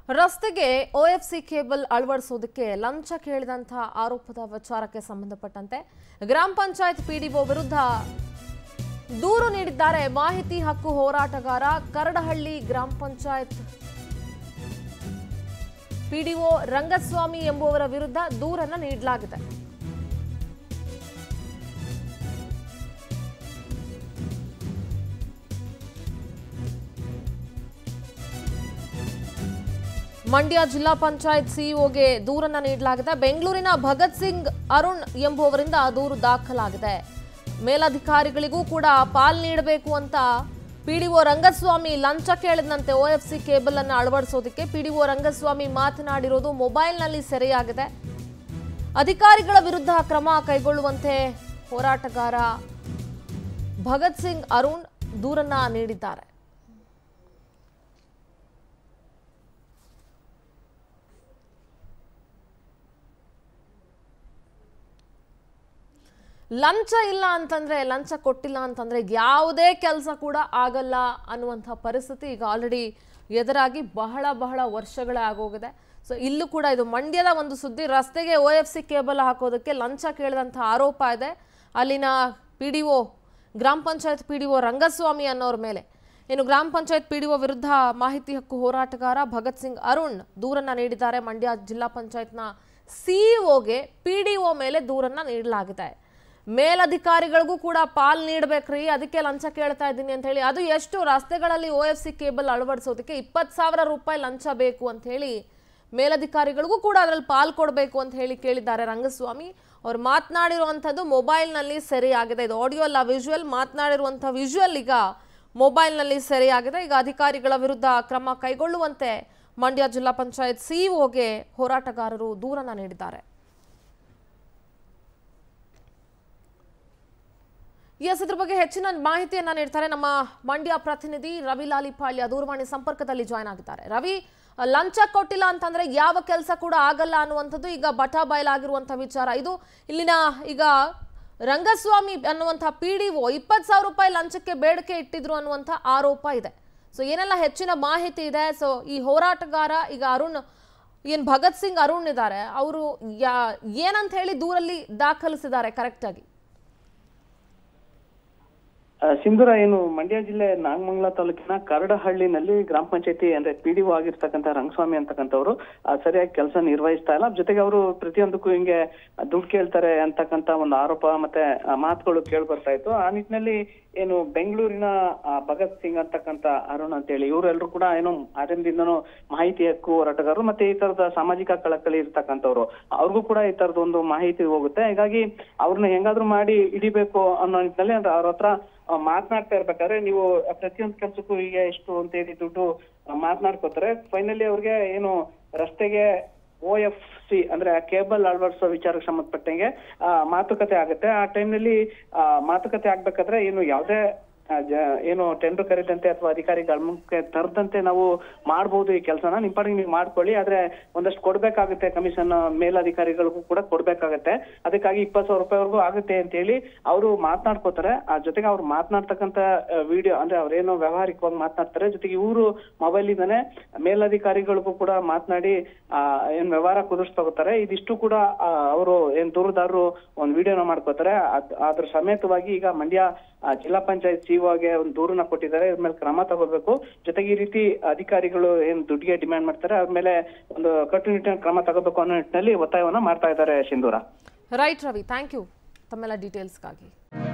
ರಸ್ತೆಗೆ OFC cable ಅಳವಡಿಸೋದಕ್ಕೆ ಲಂಚ ಕೇಳಿದಂತಹ ಆರೋಪದ ವಿಚಾರಕ್ಕೆ ಸಂಬಂಧಪಟ್ಟಂತೆ ಗ್ರಾಮ ಪಂಚಾಯತ್ ಪಿಡಿಒ ವಿರುದ್ಧ ದೂರು ನೀಡಿದ್ದಾರೆ ಮಾಹಿತಿ ಹಕ್ಕು ಹೋರಾಟಗಾರ ಕರಡಹಳ್ಳಿ ಗ್ರಾಮ ಪಂಚಾಯತ್ ಪಿಡಿಒ ರಂಗಸ್ವಾಮಿ ಎಂಬುವರ ವಿರುದ್ಧ ದೂರನ್ನ ನೀಡಲಾಗಿದೆ ಮಂಡ್ಯ ಜಿಲ್ಲಾ ಪಂಚಾಯತ್ ಸಿಇಒಗೆ ದೂರನ್ನ ನೀಡಲಾಗಿದೆ ಬೆಂಗಳೂರಿನ ಭಗತ್ ಸಿಂಗ್ ಅರುಣ್ ಎಂಬುವವರಿಂದ ದೂರು ದಾಖಲಾಗಿದೆ ಮೇಲಧಿಕಾರಿಗಳಿಗೂ ಕೂಡ ಪಾಲ್ ನೀಡಬೇಕು ಅಂತ ಪಿಡಿಒ ರಂಗಸ್ವಾಮಿ ಲಂಚ ಕೇಳಿದಂತೆ ಒಎಫ್ಸಿ ಕೇಬಲ್ ಅನ್ನು ಅಳವಡಿಸೋದಕ್ಕೆ ಪಿಡಿಒ ರಂಗಸ್ವಾಮಿ ಮಾತನಾಡಿರೋದು ಮೊಬೈಲ್ನಲ್ಲಿ ಸೆರೆಯಾಗಿದೆ ಅಧಿಕಾರಿಗಳ ವಿರುದ್ಧ ಕ್ರಮ ಕೈಗೊಳ್ಳುವಂತೆ ಹೋರಾಟಗಾರ ಭಗತ್ ಸಿಂಗ್ ಅರುಣ್ ದೂರನ್ನ ನೀಡಿದ್ದಾರೆ ಲಂಚ ಇಲ್ಲ ಅಂತಂದ್ರೆ ಲಂಚ ಕೊಟ್ಟಿಲ್ಲ ಅಂತಂದ್ರೆ ಯಾವುದೇ ಕೆಲಸ ಕೂಡ ಆಗಲ್ಲ ಅನ್ನುವಂಥ ಪರಿಸ್ಥಿತಿ ಈಗ ಆಲ್ರೆಡಿ ಎದುರಾಗಿ ಬಹಳ ಬಹಳ ವರ್ಷಗಳೇ ಆಗೋಗಿದೆ ಸೊ ಇಲ್ಲೂ ಕೂಡ ಇದು ಮಂಡ್ಯದ ಒಂದು ಸುದ್ದಿ ರಸ್ತೆಗೆ ಒ ಎಫ್ ಸಿ ಕೇಬಲ್ ಹಾಕೋದಕ್ಕೆ ಲಂಚ ಕೇಳಿದಂಥ ಆರೋಪ ಇದೆ ಅಲ್ಲಿನ ಪಿ ಡಿ ಒ ಗ್ರಾಮ panchayat P D O Rangaswamy ಅನ್ನೋರ ಮೇಲೆ ಇನ್ನು ಗ್ರಾಮ ಪಂಚಾಯತ್ ಪಿ ಡಿ ಒ ವಿರುದ್ಧ ಮಾಹಿತಿ ಹಕ್ಕು ಹೋರಾಟಗಾರ ಭಗತ್ ಸಿಂಗ್ ಅರುಣ್ ದೂರನ್ನ ನೀಡಿದ್ದಾರೆ ಮಂಡ್ಯ ಜಿಲ್ಲಾ ಪಂಚಾಯತ್ನ ಸಿಇಒಗೆ ಪಿ ಡಿ ಒ ಮೇಲೆ ದೂರನ್ನ ನೀಡಲಾಗಿದೆ ಮೇಲಧಿಕಾರಿಗಳಿಗೂ ಕೂಡ ಪಾಲ್ ನೀಡ್ಬೇಕ್ರಿ ಅದಕ್ಕೆ ಲಂಚ ಕೇಳ್ತಾ ಇದ್ದೀನಿ ಅಂತ ಹೇಳಿ ಅದು ಎಷ್ಟು ರಸ್ತೆಗಳಲ್ಲಿ ಒ ಎಫ್ ಸಿ ಕೇಬಲ್ ಅಳವಡಿಸೋದಕ್ಕೆ ಇಪ್ಪತ್ತು ಸಾವಿರ ರೂಪಾಯಿ ಲಂಚ ಬೇಕು ಅಂತ ಹೇಳಿ ಮೇಲಧಿಕಾರಿಗಳಿಗೂ ಕೂಡ ಅದರಲ್ಲಿ ಪಾಲ್ ಕೊಡಬೇಕು ಅಂತ ಹೇಳಿ ಕೇಳಿದ್ದಾರೆ ರಂಗಸ್ವಾಮಿ ಅವ್ರು ಮಾತನಾಡಿರುವಂಥದ್ದು ಮೊಬೈಲ್ನಲ್ಲಿ ಸೆರೆಯಾಗಿದೆ ಇದು ಆಡಿಯೋ ಅಲ್ಲ ವಿಜುವಲ್ ಮಾತನಾಡಿರುವಂಥ ವಿಜುವಲ್ ಈಗ ಮೊಬೈಲ್ನಲ್ಲಿ ಸೆರೆಯಾಗಿದೆ ಈಗ ಅಧಿಕಾರಿಗಳ ವಿರುದ್ಧ ಕ್ರಮ ಕೈಗೊಳ್ಳುವಂತೆ ಮಂಡ್ಯ ಜಿಲ್ಲಾ ಪಂಚಾಯತ್ ಸಿಇಒಗೆ ಹೋರಾಟಗಾರರು ದೂರನ್ನ ನೀಡಿದ್ದಾರೆ ಎಸ್ ಇದ್ರ ಬಗ್ಗೆ ಹೆಚ್ಚಿನ ಮಾಹಿತಿಯನ್ನ ನೀಡ್ತಾರೆ ನಮ್ಮ ಮಂಡ್ಯ ಪ್ರತಿನಿಧಿ ರವಿ ಲಾಲಿಪಾಳ್ಯ ದೂರವಾಣಿ ಸಂಪರ್ಕದಲ್ಲಿ ಜಾಯ್ನ್ ಆಗಿದ್ದಾರೆ ರವಿ ಲಂಚ ಕೊಟ್ಟಿಲ್ಲ ಅಂತಂದ್ರೆ ಯಾವ ಕೆಲಸ ಕೂಡ ಆಗಲ್ಲ ಅನ್ನುವಂಥದ್ದು ಈಗ ಬಟ ಬಯಲಾಗಿರುವಂಥ ವಿಚಾರ ಇದು ಇಲ್ಲಿನ ಈಗ ರಂಗಸ್ವಾಮಿ ಅನ್ನುವಂಥ ಪಿ ಡಿ ಒ ಇಪ್ಪತ್ತು ಸಾವಿರ ರೂಪಾಯಿ ಲಂಚಕ್ಕೆ ಬೇಡಿಕೆ ಇಟ್ಟಿದ್ರು ಅನ್ನುವಂಥ ಆರೋಪ ಇದೆ ಸೊ ಏನೆಲ್ಲ ಹೆಚ್ಚಿನ ಮಾಹಿತಿ ಇದೆ ಸೊ ಈ ಹೋರಾಟಗಾರ ಈಗ ಅರುಣ್ ಏನ್ ಭಗತ್ ಸಿಂಗ್ ಅರುಣ್ ಇದ್ದಾರೆ ಅವರು ಯಾ ಏನಂತ ಹೇಳಿ ದೂರಲ್ಲಿ ದಾಖಲಿಸಿದ್ದಾರೆ ಕರೆಕ್ಟಾಗಿ ಆ, ಸಿಂಧೂರ ಏನು ಮಂಡ್ಯ ಜಿಲ್ಲೆ ನಾಗಮಂಗಲ ತಾಲೂಕಿನ ಕರಡಹಳ್ಳಿನಲ್ಲಿ ಗ್ರಾಮ ಪಂಚಾಯತಿ ಅಂದ್ರೆ ಪಿಡಿಒ ಆಗಿರ್ತಕ್ಕಂಥ ರಂಗಸ್ವಾಮಿ ಅಂತಕ್ಕಂಥವ್ರು ಆ, ಸರಿಯಾಗಿ ಕೆಲಸ ನಿರ್ವಹಿಸ್ತಾ ಇಲ್ಲ ಜೊತೆಗೆ ಅವರು ಪ್ರತಿಯೊಂದಕ್ಕೂ ಹಿಂಗೆ ದುಡ್ಡು ಕೇಳ್ತಾರೆ ಅಂತಕ್ಕಂಥ ಒಂದು ಆರೋಪ ಮತ್ತೆ ಆ, ಮಾತುಗಳು ಕೇಳಿ ಬರ್ತಾ ಇತ್ತು ಆ ನಿಟ್ಟಿನಲ್ಲಿ ಏನು ಬೆಂಗಳೂರಿನ ಆ, ಭಗತ್ ಸಿಂಗ್ ಅಂತಕ್ಕಂಥ ಅರುಣ್ ಅಂತೇಳಿ ಇವರೆಲ್ಲರೂ ಕೂಡ ಏನು ಆರಂಭದಿಂದನೂ ಮಾಹಿತಿ ಹಕ್ಕು ಹೋರಾಟಗಾರರು ಮತ್ತೆ ಈ ತರದ ಸಾಮಾಜಿಕ ಕಳಕಳಿ ಇರ್ತಕ್ಕಂಥವ್ರು ಅವ್ರಿಗೂ ಕೂಡ ಈ ತರದ ಒಂದು ಮಾಹಿತಿ ಹೋಗುತ್ತೆ ಹೀಗಾಗಿ ಅವ್ರನ್ನ ಹೆಂಗಾದ್ರೂ ಮಾಡಿ ಹಿಡಿಬೇಕು ಅನ್ನೋ ನಿಟ್ಟಿನಲ್ಲಿ ಅಂದ್ರೆ ಅವ್ರ ಹತ್ರ ಆ, ಮಾತನಾಡ್ತಾ ಇರ್ಬೇಕಾದ್ರೆ ನೀವು ಪ್ರತಿಯೊಂದು ಕೆಲ್ಸಕ್ಕೂ ಈಗ ಎಷ್ಟು ಅಂತ ಹೇಳಿ ದುಡ್ಡು ಆ, ಮಾತನಾಡ್ಕೋತಾರೆ ಫೈನಲಿ ಅವ್ರಿಗೆ ಏನು ರಸ್ತೆಗೆ ಓ ಎಫ್ ಸಿ ಅಂದ್ರೆ ಕೇಬಲ್ ಅಳವಡಿಸೋ ವಿಚಾರಕ್ಕೆ ಸಂಬಂಧಪಟ್ಟಂಗೆ ಆ, ಮಾತುಕತೆ ಆಗುತ್ತೆ ಆ ಟೈಮ್ನಲ್ಲಿ ಮಾತುಕತೆ ಆಗ್ಬೇಕಾದ್ರೆ ಏನು ಯಾವುದೇ ಆ, ಜ- ಏನು ಟೆಂಡರ್ ಕರೆದಂತೆ ಅಥವಾ ಅಧಿಕಾರಿ ಗಮನಕ್ಕೆ ತರದಂತೆ ನಾವು ಮಾಡ್ಬೋದು ಈ ಕೆಲಸನ ನಿಮ್ ಪಾಡಿಗೆ ನೀವು ಮಾಡ್ಕೊಳ್ಳಿ ಆದ್ರೆ ಒಂದಷ್ಟು ಕೊಡ್ಬೇಕಾಗುತ್ತೆ ಕಮಿಷನ್ ಮೇಲಧಿಕಾರಿಗಳಿಗೂ ಕೂಡ ಕೊಡ್ಬೇಕಾಗತ್ತೆ ಅದಕ್ಕಾಗಿ ಇಪ್ಪತ್ತು ಸಾವಿರ ರೂಪಾಯಿವರೆಗೂ ಆಗುತ್ತೆ ಅಂತ ಹೇಳಿ ಅವರು ಮಾತನಾಡ್ಕೋತಾರೆ ಆ ಜೊತೆಗೆ ಅವ್ರು ಮಾತನಾಡ್ತಕ್ಕಂತ ವಿಡಿಯೋ ಅಂದ್ರೆ ಅವ್ರೇನೋ ವ್ಯವಹಾರಿಕವಾಗಿ ಮಾತನಾಡ್ತಾರೆ ಜೊತೆಗೆ ಇವರು ಮೊಬೈಲ್ ಇಂದಾನೆ ಮೇಲಧಿಕಾರಿಗಳಿಗೂ ಕೂಡ ಮಾತನಾಡಿ ಆ ಏನ್ ವ್ಯವಹಾರ ಕುದುರಿಸ್ತಾ ಇದಿಷ್ಟು ಕೂಡ ಅವರು ಏನ್ ದೂರದಾರರು ಒಂದ್ ವಿಡಿಯೋನ ಮಾಡ್ಕೋತಾರೆ ಅದ್- ಅದ್ರ ಸಮೇತವಾಗಿ ಈಗ ಮಂಡ್ಯ ಆ, ಜಿಲ್ಲಾ ಪಂಚಾಯತ್ ಸಿಒಗೆ ಒಂದು ದೂರನ್ನ ಕೊಟ್ಟಿದ್ದಾರೆ ಇದ್ರ ಮೇಲೆ ಕ್ರಮ ತಗೋಬೇಕು ಜೊತೆಗೆ ಈ ರೀತಿ ಅಧಿಕಾರಿಗಳು ಏನ್ ದುಡ್ಡಿಗೆ ಡಿಮ್ಯಾಂಡ್ ಮಾಡ್ತಾರೆ ಅವ್ರ ಮೇಲೆ ಒಂದು ಕಟ್ಟುನಿಟ್ಟಿನ ಕ್ರಮ ತಗೋಬೇಕು ಅನ್ನೋ ನಿಟ್ಟಿನಲ್ಲಿ ಒತ್ತಾಯವನ್ನ ಮಾಡ್ತಾ ಇದ್ದಾರೆ Sindhura right Ravi thank you ತಮ್ಮೆಲ್ಲ ಡೀಟೇಲ್ಸ್ಗಾಗಿ